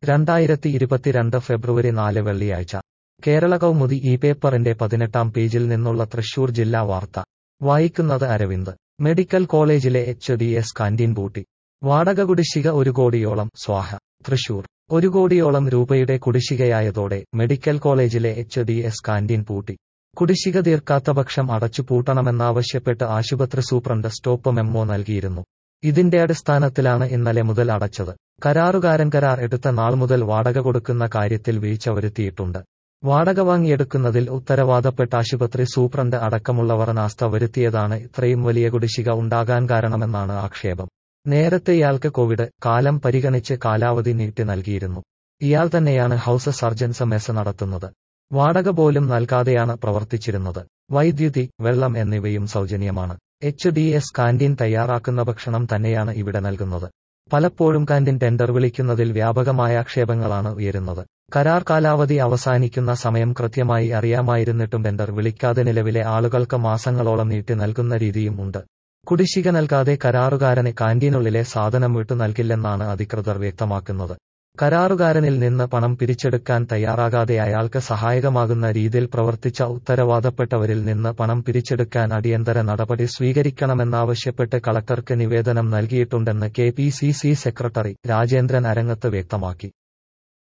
രണ്ടായിരത്തി ഇരുപത്തിരണ്ട് ഫെബ്രുവരി നാല് വെള്ളിയാഴ്ച കേരള കൗമുദി ഈ പേപ്പറിന്റെ പതിനെട്ടാം പേജിൽ നിന്നുള്ള തൃശൂർ ജില്ലാ വാർത്ത വായിക്കുന്നത് അരവിന്ദ് മെഡിക്കൽ കോളേജിലെ എച്ച് ഡി എസ് കാന്റീൻ പൂട്ടി വാടക കുടിശ്ശിക ഒരു കോടിയോളം സ്വാഹ തൃശൂർ ഒരു കോടിയോളം രൂപയുടെ കുടിശ്ശികയായതോടെ മെഡിക്കൽ കോളേജിലെ എച്ച് ഡി എസ് കാന്റീൻ പൂട്ടി കുടിശ്ശിക തീർക്കാത്ത പക്ഷം അടച്ചുപൂട്ടണമെന്നാവശ്യപ്പെട്ട് ആശുപത്രി സൂപ്രണ്ട് സ്റ്റോപ്പ് മെമ്മോ നൽകിയിരുന്നു ഇതിന്റെ അടിസ്ഥാനത്തിലാണ് ഇന്നലെ മുതൽ അടച്ചത് കരാറുകാരൻ കരാർ എടുത്ത നാൾ മുതൽ വാടക കൊടുക്കുന്ന കാര്യത്തിൽ വീഴ്ച വരുത്തിയിട്ടുണ്ട് വാടക വാങ്ങിയെടുക്കുന്നതിൽ ഉത്തരവാദപ്പെട്ട ആശുപത്രി സൂപ്രണ്ട് അടക്കമുള്ളവർ നാസ്ത വരുത്തിയതാണ് ഇത്രയും വലിയ കുടിശ്ശിക ഉണ്ടാകാൻ കാരണമെന്നാണ് ആക്ഷേപം നേരത്തെ ഇയാൾക്ക് കോവിഡ് കാലം പരിഗണിച്ച് കാലാവധി നീട്ടി നൽകിയിരുന്നു ഇയാൾ തന്നെയാണ് ഹൌസ് സർജൻസ് മെസ് നടത്തുന്നത് വാടക പോലും നൽകാതെയാണ് പ്രവർത്തിച്ചിരുന്നത് വൈദ്യുതി വെള്ളം എന്നിവയും സൗജന്യമാണ് എച്ച് ഡി എസ് കാന്റീൻ തയ്യാറാക്കുന്ന ഭക്ഷണം തന്നെയാണ് ഇവിടെ നൽകുന്നത് പലപ്പോഴും കാന്റീൻ ടെൻഡർ വിളിക്കുന്നതിൽ വ്യാപകമായ ആക്ഷേപങ്ങളാണ് ഉയരുന്നത് കരാർ കാലാവധി അവസാനിക്കുന്ന സമയം കൃത്യമായി അറിയാമായിരുന്നിട്ടും ടെൻഡർ വിളിക്കാതെ നിലവിലെ ആളുകൾക്ക് മാസങ്ങളോളം നീട്ടി നൽകുന്ന രീതിയും ഉണ്ട് കുടിശ്ശിക നൽകാതെ കരാറുകാരന് കാന്റീനുള്ളിലെ സാധനം വിട്ടു നൽകില്ലെന്നാണ് അധികൃതർ വ്യക്തമാക്കുന്നത് കരാറുകാരനിൽ നിന്ന് പണം പിരിച്ചെടുക്കാൻ തയ്യാറാകാതെ അയാൾക്ക് സഹായകമാകുന്ന രീതിയിൽ പ്രവർത്തിച്ച ഉത്തരവാദപ്പെട്ടവരിൽ നിന്ന് പണം പിരിച്ചെടുക്കാൻ അടിയന്തര നടപടി സ്വീകരിക്കണമെന്നാവശ്യപ്പെട്ട് കളക്ടർക്ക് നിവേദനം നൽകിയിട്ടുണ്ടെന്ന് കെ സെക്രട്ടറി രാജേന്ദ്രൻ അരങ്ങത്ത് വ്യക്തമാക്കി